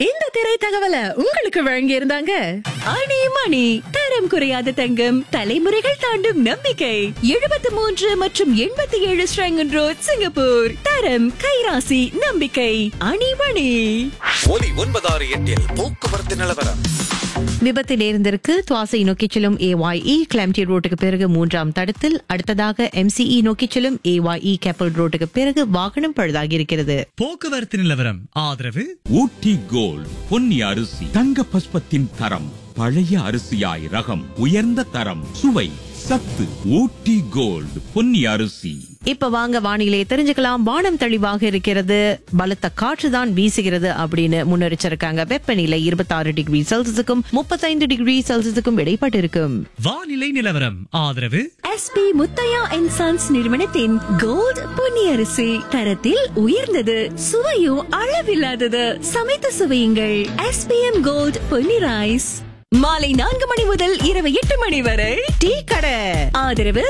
இந்த திரை தகவலை உங்களுக்கு வழங்கி இருந்தாங்க அணி மணி தரம் குறையாத தங்கம் தலைமுறைகள் தாண்டும் நம்பிக்கை எழுபத்தி மூன்று மற்றும் எண்பத்தி ஏழு ஸ்ரங்கன் ரோட் சிங்கப்பூர் தரம் கைராசி நம்பிக்கை அணிமணி ஒலி ஒன்பதாறு எட்டில் போக்குவரத்து நிலவரம் விபத்து நேர்ந்திருக்கு துவாசை நோக்கிச் செல்லும் ஏஒய்இ கிளம்டி ரோட்டுக்கு பிறகு மூன்றாம் தடத்தில் அடுத்ததாக எம்சிஇ நோக்கிச் செல்லும் ஏஒய்இ கேப்பல் ரோட்டுக்கு பிறகு வாகனம் பழுதாகி இருக்கிறது போக்குவரத்து நிலவரம் ஆதரவு ஊட்டி கோல்ட் பொன்னி அரிசி தங்க பஸ்பத்தின் தரம் பழைய அரிசியாய் ரகம் உயர்ந்த தரம் சுவை சத்து ஊட்டி கோல்ட் பொன்னி அரிசி இப்ப வாங்க வானிலை தெரிஞ்சுக்கலாம் வானம் தெளிவாக இருக்கிறது பலத்த காற்று தான் வீசுகிறது அப்படின்னு முன்னெச்சரிக்காங்க வெப்பநிலை இருபத்தி ஆறு டிகிரி செல்சியஸுக்கும் முப்பத்தைந்து டிகிரி செல்சியஸுக்கும் இடைப்பட்டு இருக்கும் வானிலை நிலவரம் ஆதரவு எஸ்பி முத்தையா அண்ட் சன்ஸ் நிறுவனத்தின் கோல்ட் பொன்னியரிசி தரத்தில் உயர்ந்தது சுவையும் அளவில்லாதது சமைத்து சுவையுங்கள் எஸ்பிஎம் கோல்ட் பொன்னி ரைஸ் மாலை நான்கு மணி முதல் இரவு எட்டு மணி வரை டீ கடை ஆதரவு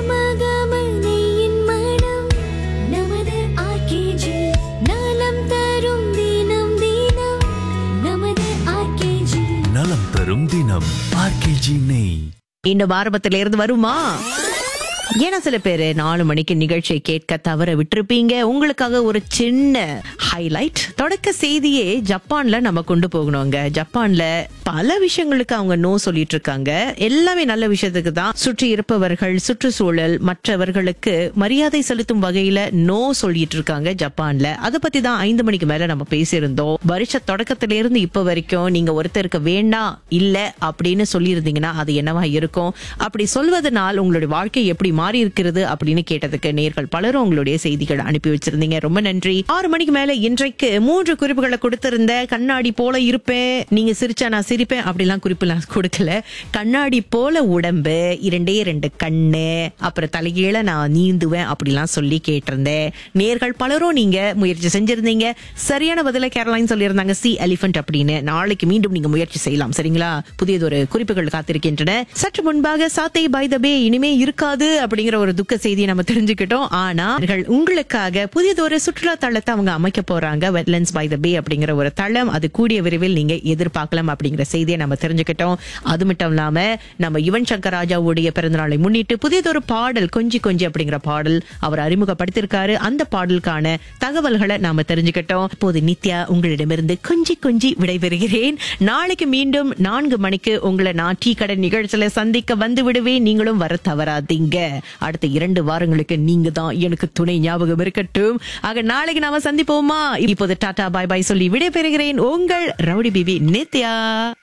கமகமனையின் மனம் நமது RKG. நலம் தரும் தினம் தினம் நமது RKG. நலம் தரும் தினம் ஆர்கேஜி நெய் இன்னும் ஆரம்பத்துல இருந்து வருமா ஏன்னா சில பேரு நாலு மணிக்கு நிகழ்ச்சியை கேட்க தவற விட்டிருப்பீங்க உங்களுக்காக ஒரு சின்ன ஹைலைட் தொடக்க செய்தியே ஜப்பான்ல நம்ம கொண்டு போகணுங்க ஜப்பான்ல பல விஷயங்களுக்கு அவங்க நோ சொல்லிட்டு இருக்காங்க எல்லாமே நல்ல விஷயத்துக்கு தான் சுற்றி இருப்பவர்கள் சுற்றுச்சூழல் மற்றவர்களுக்கு மரியாதை செலுத்தும் வகையில நோ சொல்லிட்டு இருக்காங்க ஜப்பான்ல அதை பத்தி தான் ஐந்து மணிக்கு மேல நம்ம பேசியிருந்தோம் வருஷ தொடக்கத்தில இருந்து இப்ப வரைக்கும் நீங்க ஒருத்தருக்கு வேண்டாம் இல்ல அப்படின்னு சொல்லியிருந்தீங்கன்னா அது என்னவா இருக்கும் அப்படி சொல்வதனால் உங்களுடைய வாழ்க்கை எப்படி மாறி இருக்கிறது அப்படின்னு கேட்டதுக்கு நேர்கள் பலரும் உங்களுடைய செய்திகள் அனுப்பி வச்சிருந்தீங்க ரொம்ப நன்றி ஆறு மணிக்கு மேல இன்றைக்கு மூன்று குறிப்புகளை கொடுத்திருந்த கண்ணாடி போல இருப்பேன் நீங்க சிரிச்சா நான் சிரிப்பேன் அப்படிலாம் குறிப்பு நான் கொடுக்கல கண்ணாடி போல உடம்பு இரண்டே ரெண்டு கண்ணு அப்புறம் தலைகீழ நான் நீந்துவேன் அப்படிலாம் சொல்லி கேட்டிருந்தேன் நேர்கள் பலரும் நீங்க முயற்சி செஞ்சிருந்தீங்க சரியான பதில கேரளைன் சொல்லியிருந்தாங்க சி எலிஃபண்ட் அப்படின்னு நாளைக்கு மீண்டும் நீங்க முயற்சி செய்யலாம் சரிங்களா புதியதொரு குறிப்புகள் காத்திருக்கின்றன சற்று முன்பாக சாத்தை பை த பே இனிமே இருக்காது அப்படிங்கிற ஒரு துக்க செய்தியை நம்ம தெரிஞ்சுக்கிட்டோம் ஆனா அவர்கள் உங்களுக்காக புதியதொரு சுற்றுலா தளத்தை அவங்க அமைக்க போறாங்க வெட்லண்ட்ஸ் பை த பே அப்படிங்கிற ஒரு தளம் அது கூடிய விரைவில் நீங்க எதிர்பார்க்கலாம் அப்படிங்கிற செய்தியை நம்ம தெரிஞ்சுக்கிட்டோம் அது மட்டும் இல்லாம நம்ம யுவன் சங்கர் ராஜாவுடைய பிறந்தநாளை முன்னிட்டு புதியதொரு பாடல் கொஞ்சி கொஞ்சி அப்படிங்கிற பாடல் அவர் அறிமுகப்படுத்திருக்காரு அந்த பாடலுக்கான தகவல்களை நாம தெரிஞ்சுக்கிட்டோம் இப்போது நித்யா உங்களிடமிருந்து கொஞ்சி கொஞ்சி விடைபெறுகிறேன் நாளைக்கு மீண்டும் நான்கு மணிக்கு உங்களை நான் டீ கடை நிகழ்ச்சியில சந்திக்க வந்து விடுவேன் நீங்களும் வர தவறாதீங்க அடுத்த இரண்டு வாரங்களுக்கு நீங்க தான் எனக்கு துணை ஞாபகம் இருக்கட்டும் ஆக நாளைக்கு நாம சந்திப்போமா இப்போது டாடா பாய் பாய் சொல்லி விடைபெறுகிறேன் உங்கள் ரவுடி பிபி நித்யா